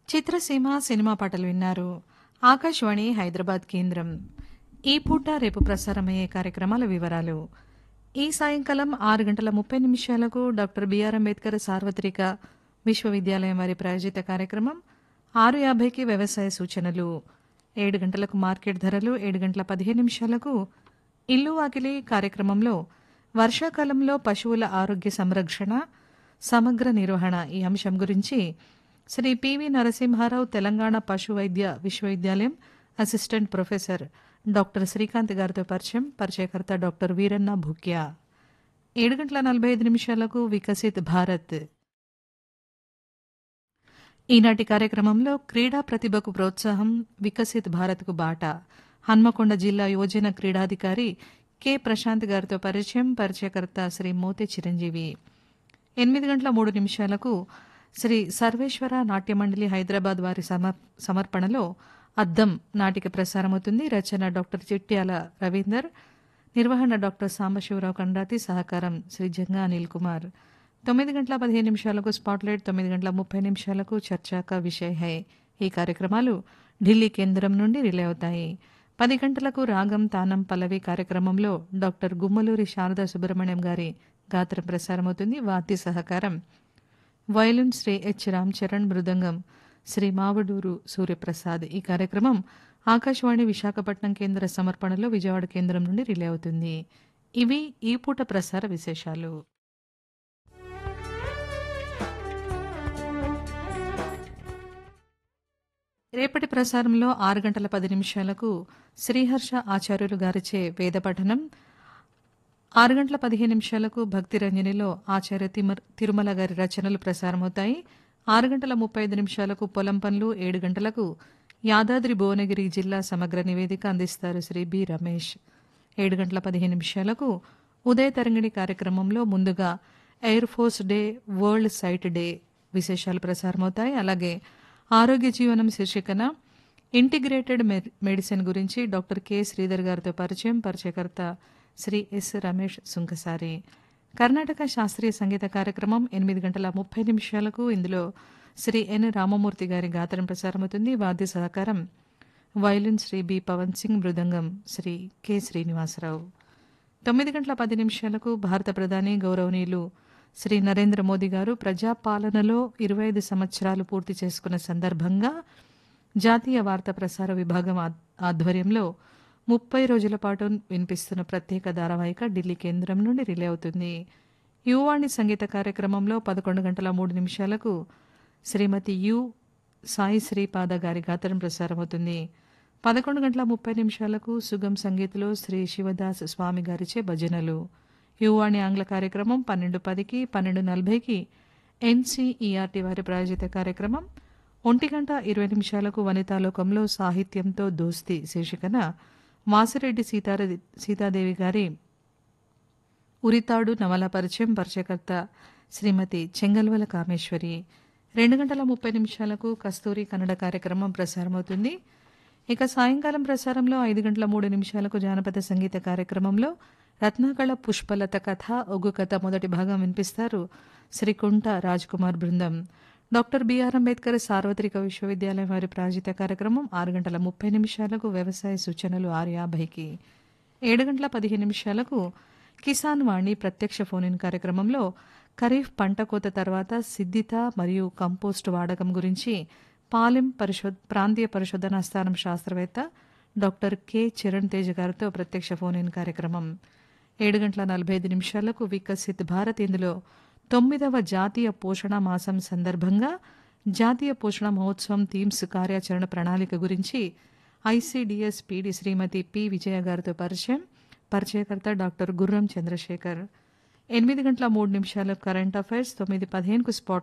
చిత్రసీమ cinema పాటలు విన్నారు ఆకాశవాణి హైదరాబాద్ కేంద్రం ఈ పూట రేపు ప్రసారమయ్యే కార్యక్రమాల వివరాలు ఈ సాయంకాలం ఆరు గంటల ముప్పై నిమిషాలకు డాక్టర్ బిఆర్ అంబేద్కర్ సార్వత్రిక విశ్వవిద్యాలయం వారి ప్రాయోజిత కార్యక్రమం ఆరు యాభైకి వ్యవసాయ సూచనలు ఏడు గంటలకు మార్కెట్ ధరలు ఏడు గంటల పదిహేను నిమిషాలకు ఇల్లు వాకిలి కార్యక్రమంలో వర్షాకాలంలో పశువుల ఆరోగ్య సంరక్షణ సమగ్ర నిర్వహణ ఈ అంశం గురించి శ్రీ పివి నరసింహారావు తెలంగాణ పశు వైద్య విశ్వవిద్యాలయం అసిస్టెంట్ ప్రొఫెసర్ డాక్టర్ శ్రీకాంత్ గారితో పరిచయం పరిచయకర్త డాక్టర్ వీరన్న భూక్యా ఏడు గంటల నలభై ఐదు నిమిషాలకు వికసిత్ భారత్ ఈనాటి కార్యక్రమంలో క్రీడా ప్రతిభకు ప్రోత్సాహం వికసిత్ భారత్కు బాట హన్మకొండ జిల్లా యువజన క్రీడాధికారి కె ప్రశాంత్ గారితో పరిచయం పరిచయకర్త శ్రీ మోతే చిరంజీవి ఎనిమిది గంటల మూడు నిమిషాలకు శ్రీ సర్వేశ్వర నాట్య మండలి హైదరాబాద్ వారి సమర్ సమర్పణలో అద్దం నాటిక ప్రసారమవుతుంది రచన డాక్టర్ చిట్యాల రవీందర్ నిర్వహణ డాక్టర్ సాంబశివరావు కండాతి సహకారం శ్రీ జంగా అనిల్ కుమార్ తొమ్మిది గంటల పదిహేను నిమిషాలకు స్పాట్లైట్ తొమ్మిది గంటల ముప్పై నిమిషాలకు చర్చాక విషయ్ హై ఈ కార్యక్రమాలు ఢిల్లీ కేంద్రం నుండి రిలే అవుతాయి పది గంటలకు రాగం తానం పల్లవి కార్యక్రమంలో డాక్టర్ గుమ్మలూరి శారదా సుబ్రహ్మణ్యం గారి గాత్రం ప్రసారమవుతుంది వాద్య సహకారం వయలిన్ శ్రీ హెచ్ రామ్ చరణ్ మృదంగం శ్రీ మావడూరు సూర్యప్రసాద్ ఈ కార్యక్రమం ఆకాశవాణి విశాఖపట్నం కేంద్ర సమర్పణలో విజయవాడ కేంద్రం నుండి రిలే అవుతుంది ఇవి ఈ పూట ప్రసార విశేషాలు రేపటి ప్రసారంలో ఆరు గంటల పది నిమిషాలకు శ్రీహర్ష ఆచార్యులు గారిచే వేద పఠనం ఆరు గంటల పదిహేను నిమిషాలకు భక్తి రంజనిలో ఆచార్య తిమర్ తిరుమల గారి రచనలు ప్రసారమవుతాయి ఆరు గంటల ముప్పై ఐదు నిమిషాలకు పొలం పనులు ఏడు గంటలకు యాదాద్రి భువనగిరి జిల్లా సమగ్ర నివేదిక అందిస్తారు శ్రీ బి రమేష్ ఏడు గంటల పదిహేను నిమిషాలకు ఉదయ తరంగిణి కార్యక్రమంలో ముందుగా air force day world sight day విశేషాలు ప్రసారమవుతాయి అలాగే ఆరోగ్య జీవనం శీర్షికన ఇంటిగ్రేటెడ్ మెడిసిన్ గురించి డాక్టర్ కె శ్రీధర్ గారితో పరిచయం పరిచయకర్త శ్రీ ఎస్ రమేష్ సుంకసారి కర్ణాటక శాస్త్రీయ సంగీత కార్యక్రమం ఎనిమిది గంటల ముప్పై నిమిషాలకు ఇందులో శ్రీ ఎన్ రామమూర్తి గారి గాత్రం ప్రసారమవుతుంది వాద్య సహకారం వయలిన్ శ్రీ బి పవన్ సింగ్ మృదంగం శ్రీ కె శ్రీనివాసరావు తొమ్మిది గంటల పది నిమిషాలకు భారత ప్రధాని గౌరవనీయులు శ్రీ నరేంద్ర మోదీ గారు ప్రజాపాలనలో ఇరవై ఐదు సంవత్సరాలు పూర్తి చేసుకున్న సందర్భంగా జాతీయ వార్తా ప్రసార విభాగం ఆధ్వర్యంలో ముప్పై రోజుల పాటు వినిపిస్తున్న ప్రత్యేక ధారావాహిక ఢిల్లీ కేంద్రం నుండి రిలే అవుతుంది యువాణి సంగీత కార్యక్రమంలో పదకొండు గంటల మూడు నిమిషాలకు శ్రీమతి యు సాయి శ్రీపాద గారి గాత్రం ప్రసారమవుతుంది పదకొండు గంటల ముప్పై నిమిషాలకు సుగం సంగీత్లో శ్రీ శివదాస్ స్వామి గారిచే భజనలు యువాణి ఆంగ్ల కార్యక్రమం పన్నెండు పదికి పన్నెండు నలభైకి ఎన్సీఈఆర్టీ వారి ప్రాయోజిత కార్యక్రమం ఒంటి గంట ఇరవై నిమిషాలకు వనితాలోకంలో సాహిత్యంతో దోస్తి శీర్షికన వాసిరెడ్డి సీతార సీతాదేవి గారి ఉరితాడు నవల పరిచయం పరిచయకర్త శ్రీమతి చెంగల్వల కామేశ్వరి రెండు గంటల ముప్పై నిమిషాలకు కస్తూరి కన్నడ కార్యక్రమం ప్రసారమవుతుంది ఇక సాయంకాలం ప్రసారంలో ఐదు గంటల మూడు నిమిషాలకు జానపద సంగీత కార్యక్రమంలో రత్నాకళ పుష్పలత కథ ఒగ్గు కథ మొదటి భాగం వినిపిస్తారు శ్రీకుంట కుమార్ బృందం డాక్టర్ బిఆర్ అంబేద్కర్ సార్వత్రిక విశ్వవిద్యాలయం వారి ప్రాజిత కార్యక్రమం ఆరు గంటల ముప్పై నిమిషాలకు వ్యవసాయ సూచనలు ఆరు యాభైకి ఏడు గంటల పదిహేను నిమిషాలకు కిసాన్ వాణి ప్రత్యక్ష ఫోన్ ఇన్ కార్యక్రమంలో ఖరీఫ్ పంట కోత తర్వాత సిద్ధిత మరియు కంపోస్ట్ వాడకం గురించి పాలెం పరిశోధ ప్రాంతీయ పరిశోధనా స్థానం శాస్త్రవేత్త డాక్టర్ కె చరణ్ తేజ్ గారితో ప్రత్యక్ష ఫోన్ ఇన్ కార్యక్రమం ఏడు గంటల నలభై ఐదు నిమిషాలకు వికసిత్ భారత్ ఇందులో తొమ్మిదవ జాతీయ పోషణ మాసం సందర్భంగా జాతీయ పోషణ మహోత్సవం థీమ్స్ కార్యాచరణ ప్రణాళిక గురించి ICDS PD Shrimati P Vijaya గారితో పరిచయం పరిచయకర్త డాక్టర్ గుర్రం చంద్రశేఖర్ ఎనిమిది గంటల మూడు నిమిషాలకు కరెంట్ అఫైర్స్ తొమ్మిది పదిహేనుకు స్పాట్